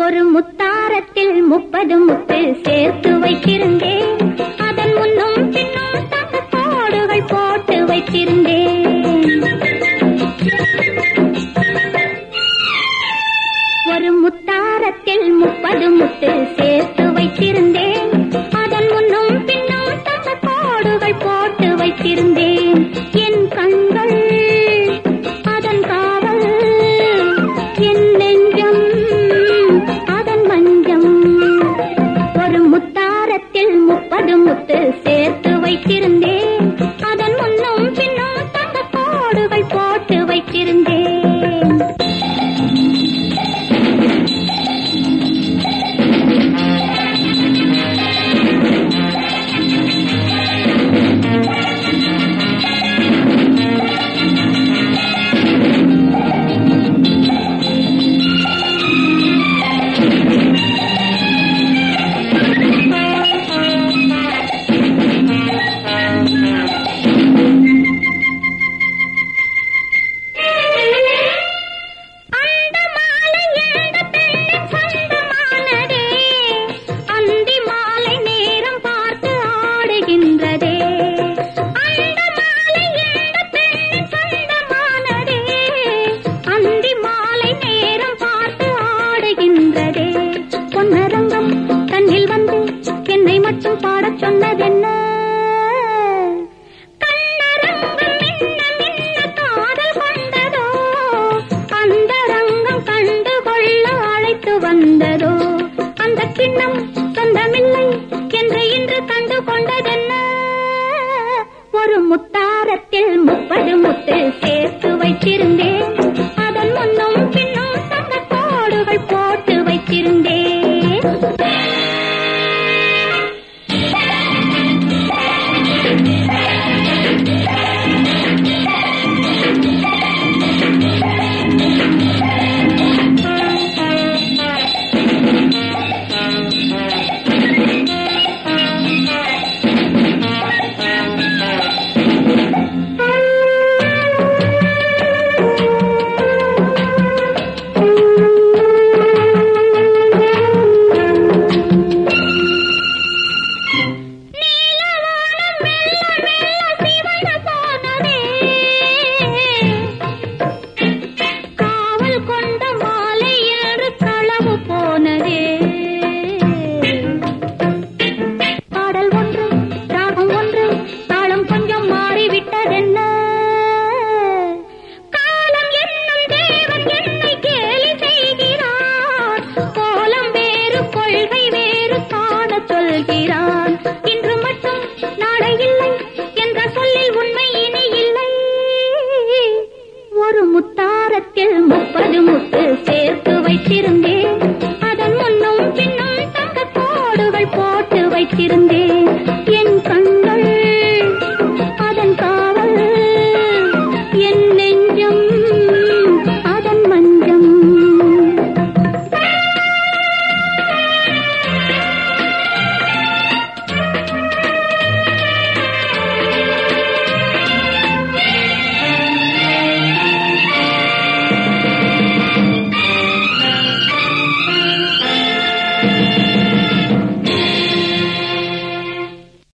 ஒரு முத்தாரத்தில் முப்பது முத்து சேர்த்து வைத்திருந்தேன் அதன் முன்னும் பின்னும் தங்க கோடுகள் போட்டு வைத்திருந்தேன் ஒரு முத்தாரத்தில் முப்பது முத்து சேர்த்து வைத்திருந்தேன் அதன் முன்னும் பின்னும் தங்க கோடுகள் போட்டு வைத்திருந்தேன் என் கண்கள் அதன் காவல் என் நெஞ்சம் அதன் மஞ்சம் ஒரு முத்தாரத்தில் முப்பது முத்து சேர்த்து வைத்திருந்தேன் அதன் முன்னும் பின்னும் தங்க கோடுகள் போட்டு வைத்திருந்தேன் அந்த மாலை எந்த பெண்ணின் சொந்தமானதே அந்தி மாலை நேரம் பார்த்து ஆடுகின்றதே அந்த மாலை எந்த பெண்ணின் சொந்தமானதே அந்தி மாலை நேரம் பார்த்து ஆடுகின்றதே பொன்னரங்கம் கண்ணில் வந்து என்னை மட்டும் பாடச் சொன்னதென்ன கண்ணரங்கம் மின்ன மின்ன காதல் கொண்டதோ அந்த ரங்கம் கண்டு கொள்ள அழைத்து வந்ததோ அந்த கிண்ணம் சொந்தமில்லை என்று இன்று கண்டு கொண்டதென்ன ஒரு முத்தாரத்தில் முப்பது முத்து சேர்த்து வைத்திருந்தேன்